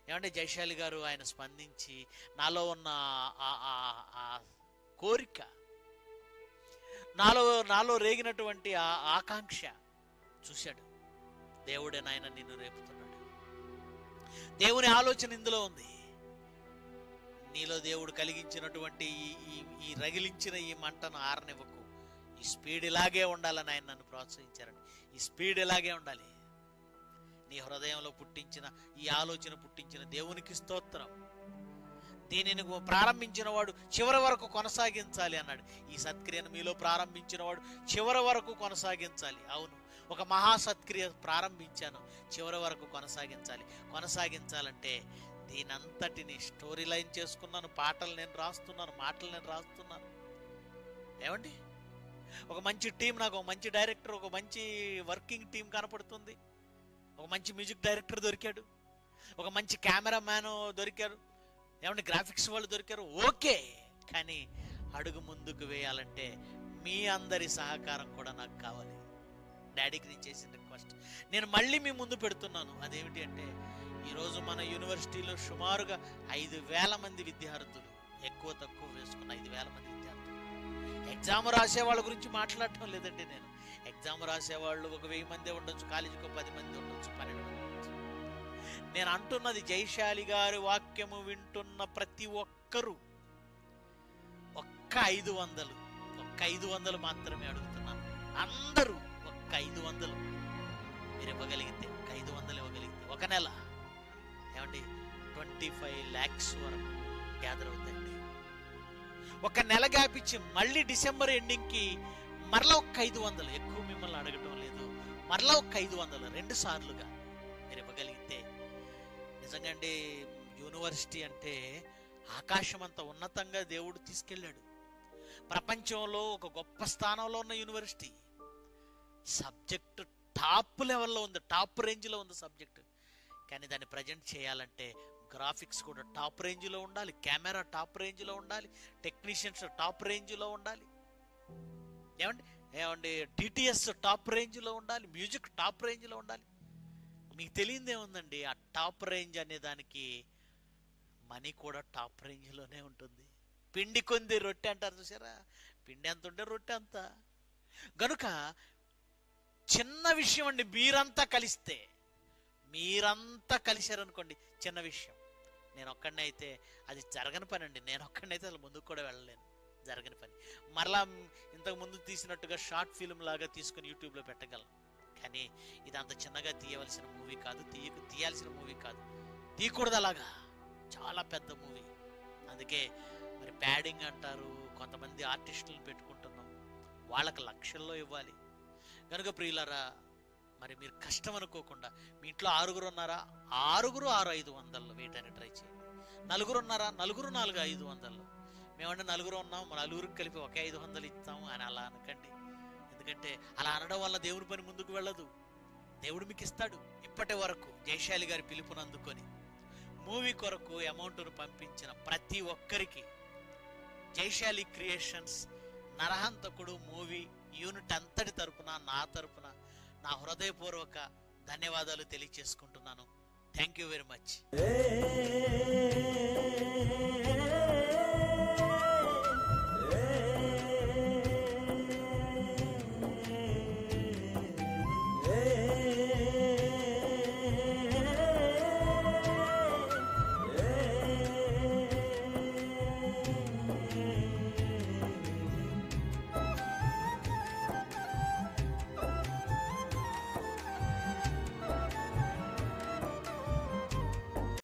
ఏమంటే జయశాలి గారు ఆయన స్పందించి నాలో ఉన్న ఆ- ఆ- ఆ కోరిక నాలో నాలో రేగినటువంటి ఆ ఆకాంక్ష చూశాడు దేవుడే నాయన నిన్ను రేపుతున్నాడు దేవుని ఆలోచన ఇందులో ఉంది నీలో దేవుడు కలిగించినటువంటి ఈ- ఈ ఈ రగిలించిన ఈ మంటను ఆరనివ్వకు ఈ స్పీడ్ ఇలాగే ఉండాలని ఆయన నన్ను ప్రోత్సహించారండి ఈ స్పీడ్ ఇలాగే ఉండాలి నీ హృదయంలో పుట్టించిన ఈ ఆలోచన పుట్టించిన దేవునికి స్తోత్రం దీనిని ప్రారంభించిన వాడు చివరి వరకు కొనసాగించాలి అన్నాడు ఈ సత్క్రియను మీలో ప్రారంభించిన వాడు చివరి వరకు కొనసాగించాలి అవును ఒక మహా సత్క్రియ ప్రారంభించాను చివరి వరకు కొనసాగించాలి కొనసాగించాలంటే దీనంతటిని స్టోరీ లైన్ చేసుకున్నాను పాటలు నేను రాస్తున్నాను మాటలు నేను రాస్తున్నాను ఏమండి ఒక మంచి టీం నాకు ఒక మంచి డైరెక్టర్ ఒక మంచి వర్కింగ్ టీం కనపడుతుంది ఒక మంచి మ్యూజిక్ డైరెక్టర్ దొరికాడు ఒక మంచి కెమెరా మ్యాన్ దొరికారు ఏమంటే గ్రాఫిక్స్ వాళ్ళు దొరికారు ఓకే కానీ అడుగు ముందుకు వేయాలంటే మీ అందరి సహకారం కూడా నాకు కావాలి డాడీకి నేను చేసిన రిక్వెస్ట్ నేను మళ్ళీ మీ ముందు పెడుతున్నాను అదేమిటి అంటే ఈరోజు మన యూనివర్సిటీలో సుమారుగా ఐదు వేల మంది విద్యార్థులు ఎక్కువ తక్కువ వేసుకున్న ఐదు వేల మంది విద్యార్థులు ఎగ్జామ్ రాసే వాళ్ళ గురించి మాట్లాడటం లేదండి నేను ఎగ్జామ్ రాసేవాళ్ళు ఒక వెయ్యి మంది ఉండొచ్చు కాలేజీకి ఒక పది మంది ఉండొచ్చు పన్నెండు మంది ఉండొచ్చు నేను అంటున్నది జైశాలి గారి వాక్యము వింటున్న ప్రతి ఒక్కరూ ఒక్క ఐదు వందలు ఒక్క ఐదు వందలు మాత్రమే అడుగుతున్నాను అందరూ ఒక్క ఐదు వందలు మీరు ఇవ్వగలిగితే ఒక ఐదు వందలు ఇవ్వగలిగితే ఒక నెల ఏమండి ట్వంటీ ఫైవ్ ల్యాక్స్ వరకు గ్యాదర్ అవుతాయండి ఒక నెల గ్యాప్ ఇచ్చి మళ్ళీ డిసెంబర్ ఎండింగ్కి మరలా ఒక్క ఐదు వందలు ఎక్కువ మిమ్మల్ని అడగటం లేదు మరలా ఒక్క ఐదు వందలు రెండు సార్లుగా మీరు ఇవ్వగలిగితే నిజంగా అండి యూనివర్సిటీ అంటే ఆకాశం అంత ఉన్నతంగా దేవుడు తీసుకెళ్ళాడు ప్రపంచంలో ఒక గొప్ప స్థానంలో ఉన్న యూనివర్సిటీ సబ్జెక్ట్ టాప్ లెవెల్లో ఉంది టాప్ రేంజ్లో ఉంది సబ్జెక్ట్ కానీ దాన్ని ప్రజెంట్ చేయాలంటే గ్రాఫిక్స్ కూడా టాప్ రేంజ్లో ఉండాలి కెమెరా టాప్ రేంజ్లో ఉండాలి టెక్నీషియన్స్ టాప్ రేంజ్లో ఉండాలి ఏమండి ఏమండి డిటిఎస్ టాప్ రేంజ్లో ఉండాలి మ్యూజిక్ టాప్ రేంజ్లో ఉండాలి మీకు తెలియదే ఉందండి ఆ టాప్ రేంజ్ అనే దానికి మనీ కూడా టాప్ రేంజ్లోనే ఉంటుంది పిండి కొంది రొట్టె అంటారు చూసారా పిండి ఎంత ఉంటే రొట్టె అంత గనుక చిన్న విషయం అండి మీరంతా కలిస్తే మీరంతా కలిశారనుకోండి చిన్న విషయం నేను ఒక్కడనే అయితే అది జరగని పని అండి నేను ఒక్కడనే అయితే అసలు ముందుకు కూడా వెళ్ళలేను జరగని పని మరలా ఇంతకు ముందు తీసినట్టుగా షార్ట్ ఫిల్మ్ లాగా తీసుకుని యూట్యూబ్లో పెట్టగలను కానీ ఇది అంత చిన్నగా తీయవలసిన మూవీ కాదు తీయ తీయాల్సిన మూవీ కాదు తీయకూడదు అలాగా చాలా పెద్ద మూవీ అందుకే మరి ప్యాడింగ్ అంటారు కొంతమంది ఆర్టిస్టులను పెట్టుకుంటున్నాం వాళ్ళకి లక్షల్లో ఇవ్వాలి కనుక ప్రియులరా మరి మీరు కష్టం అనుకోకుండా మీ ఇంట్లో ఆరుగురు ఉన్నారా ఆరుగురు ఆరు ఐదు వందల్లో వేయటానికి ట్రై చేయండి నలుగురు ఉన్నారా నలుగురు నాలుగు ఐదు వందల్లో మేమంటే నలుగురు ఉన్నాం నలుగురికి కలిపి ఒకే ఐదు వందలు ఇస్తాము అని అలా అనకండి ఎందుకంటే అలా అనడం వల్ల దేవుడి పని ముందుకు వెళ్ళదు దేవుడు మీకు ఇస్తాడు ఇప్పటి వరకు జయశాలి గారి పిలుపుని అందుకొని మూవీ కొరకు అమౌంట్ను పంపించిన ప్రతి ఒక్కరికి Jaishali creations Narahantakudu movie unit అంతటి తరపున నా తరపున నా హృదయపూర్వక ధన్యవాదాలు తెలియచేసుకుంటున్నాను thank you very much A